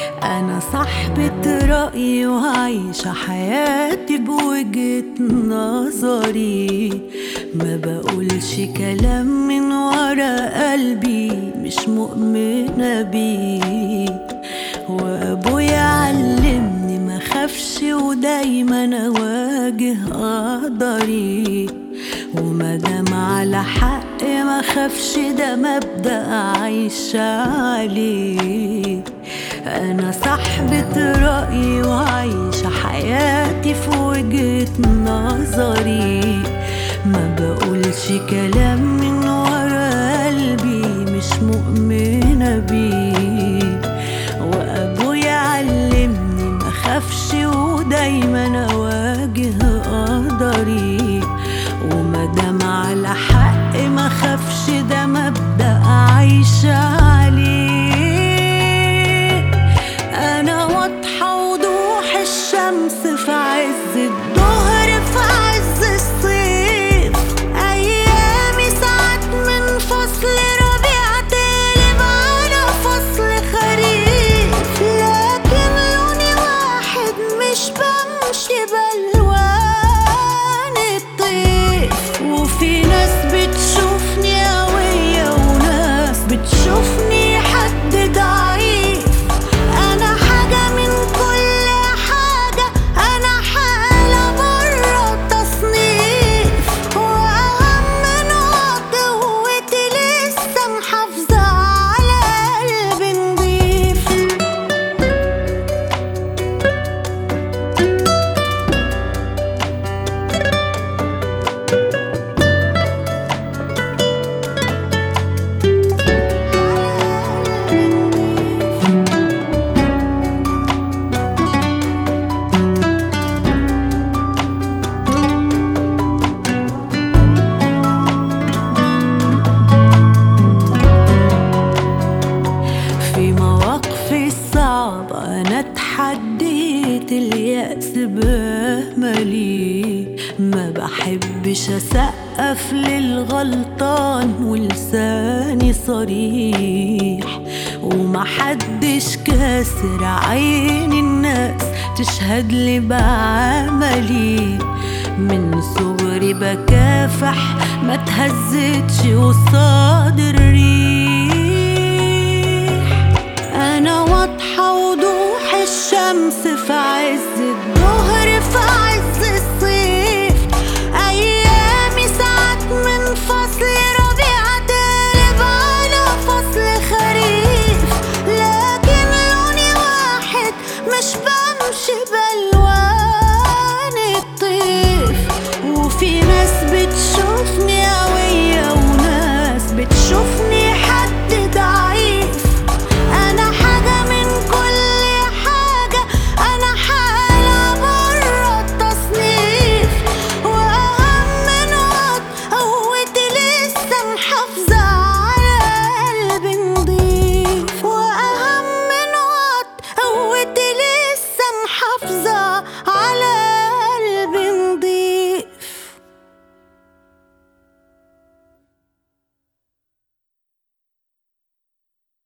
أنا صاحبة رأيي وعايشة حياتي بوجهة نظري ما بقولش كلام من ورا قلبي مش مؤمنة بيه وأبويا علمني ما خافش ودايما أواجه قدري ومادام على حق ما خافش ده مبدأ عايشة عليه أنا صاحبة رأيي وعايشة حياتي في وجهة نظري ما بقولش كلام من ورا قلبي مش مؤمنة بيه وأبويا علمني ما خافش ودايما أواجه قدري ومادام على حق ما خافش ده مبدأ عايشة عليه أنا واضحة وضوح الشمس في عز الظهر في عز الصيف أيامي ساعات من فصل ربيع تقلب على فصل خريف لكن لوني واحد مش بمشي بألوان الطيف وفي ناس بتشوفني قوية وناس بتشوفني حد ضعيف أنا حاجة من كل حاجة أنا حالة برا التصنيف وأهم نقط قوتي لسه محافظة على قلب نضيف في مواقفي الصعبة أنا اتحديت اليأس بأملي ما بحبش أسقف للغلطان ولساني صريح ومحدش كاسر عين الناس تشهد لي بعملي من صغري بكافح ما تهزتش وصار